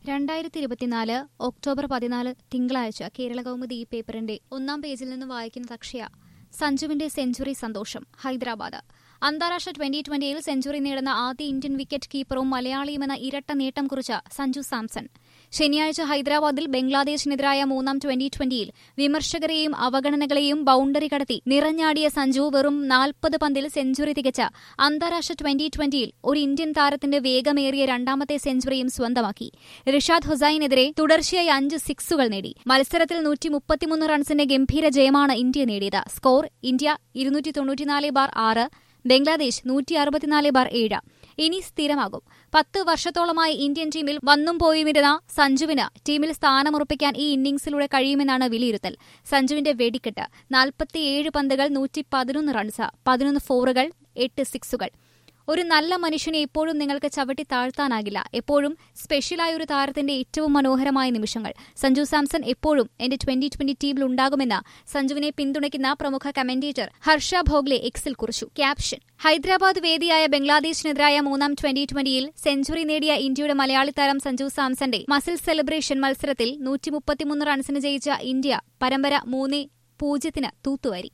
രണ്ടായിരത്തി ഇരുപത്തിനാല് ഒക്ടോബർ പതിനാല് തിങ്കളാഴ്ച കേരള കൗമുദി ഈ പേപ്പറിന്റെ ഒന്നാം പേജിൽ നിന്ന് വായിക്കുന്നത് അക്ഷയ സഞ്ജുവിന്റെ സെഞ്ചുറി സന്തോഷം ഹൈദരാബാദ് അന്താരാഷ്ട്ര ട്വന്റി ട്വന്റിയിൽ സെഞ്ചുറി നേടുന്ന ആദ്യ ഇന്ത്യൻ വിക്കറ്റ് കീപ്പറും മലയാളിയുമെന്ന ഇരട്ട നേട്ടം കുറിച്ച സഞ്ജു സാംസൺ ശനിയാഴ്ച ഹൈദരാബാദിൽ ബംഗ്ലാദേശിനെതിരായ മൂന്നാം ട്വന്റി ട്വന്റിയിൽ വിമർശകരെയും അവഗണനകളെയും ബൌണ്ടറി കടത്തി നിറഞ്ഞാടിയ സഞ്ജു വെറും നാൽപ്പത് പന്തിൽ സെഞ്ചുറി തികച്ച അന്താരാഷ്ട്ര ട്വന്റി ട്വന്റിയിൽ ഒരു ഇന്ത്യൻ താരത്തിന്റെ വേഗമേറിയ രണ്ടാമത്തെ സെഞ്ചുറിയും സ്വന്തമാക്കി റിഷാദ് ഹുസൈനെതിരെ തുടർച്ചയായി അഞ്ച് സിക്സുകൾ നേടി മത്സരത്തിൽ നൂറ്റി മുപ്പത്തിമൂന്ന് റൺസിന്റെ ഗംഭീര ജയമാണ് ഇന്ത്യ നേടിയത് സ്കോർ ഇന്ത്യ ഇരുന്നൂറ്റി തൊണ്ണൂറ്റിനാല് ബാർ ആറ് ബംഗ്ലാദേശ് നൂറ്റി അറുപത്തിനാല് ബാർ ഏഴ് ഇനി സ്ഥിരമാകും പത്ത് വർഷത്തോളമായി ഇന്ത്യൻ ടീമിൽ വന്നും പോയുമിരുന്ന സഞ്ജുവിന് ടീമിൽ സ്ഥാനമുറപ്പിക്കാൻ ഈ ഇന്നിംഗ്സിലൂടെ കഴിയുമെന്നാണ് വിലയിരുത്തൽ സഞ്ജുവിന്റെ വെടിക്കെട്ട് നാൽപ്പത്തിയേഴ് പന്തുകൾ നൂറ്റി പതിനൊന്ന് റൺസ് പതിനൊന്ന് ഫോറുകൾ എട്ട് സിക്സുകൾ ഒരു നല്ല മനുഷ്യനെ എപ്പോഴും നിങ്ങൾക്ക് ചവിട്ടി താഴ്ത്താനാകില്ല എപ്പോഴും സ്പെഷ്യലായ ഒരു താരത്തിന്റെ ഏറ്റവും മനോഹരമായ നിമിഷങ്ങൾ സഞ്ജു സാംസൺ എപ്പോഴും എന്റെ ട്വന്റി ട്വന്റി ടീമിൽ ഉണ്ടാകുമെന്ന് സഞ്ജുവിനെ പിന്തുണയ്ക്കുന്ന പ്രമുഖ കമന്റേറ്റർ ഹർഷ ഭോഗ്ലെ എക്സിൽ കുറിച്ചു ക്യാപ്ഷൻ ഹൈദരാബാദ് വേദിയായ ബംഗ്ലാദേശിനെതിരായ മൂന്നാം ട്വന്റി ട്വന്റിയിൽ സെഞ്ചുറി നേടിയ ഇന്ത്യയുടെ മലയാളി താരം സഞ്ജു സാംസന്റെ മസിൽ സെലിബ്രേഷൻ മത്സരത്തിൽ നൂറ്റി റൺസിന് ജയിച്ച ഇന്ത്യ പരമ്പര മൂന്ന് പൂജ്യത്തിന് തൂത്തുവാരി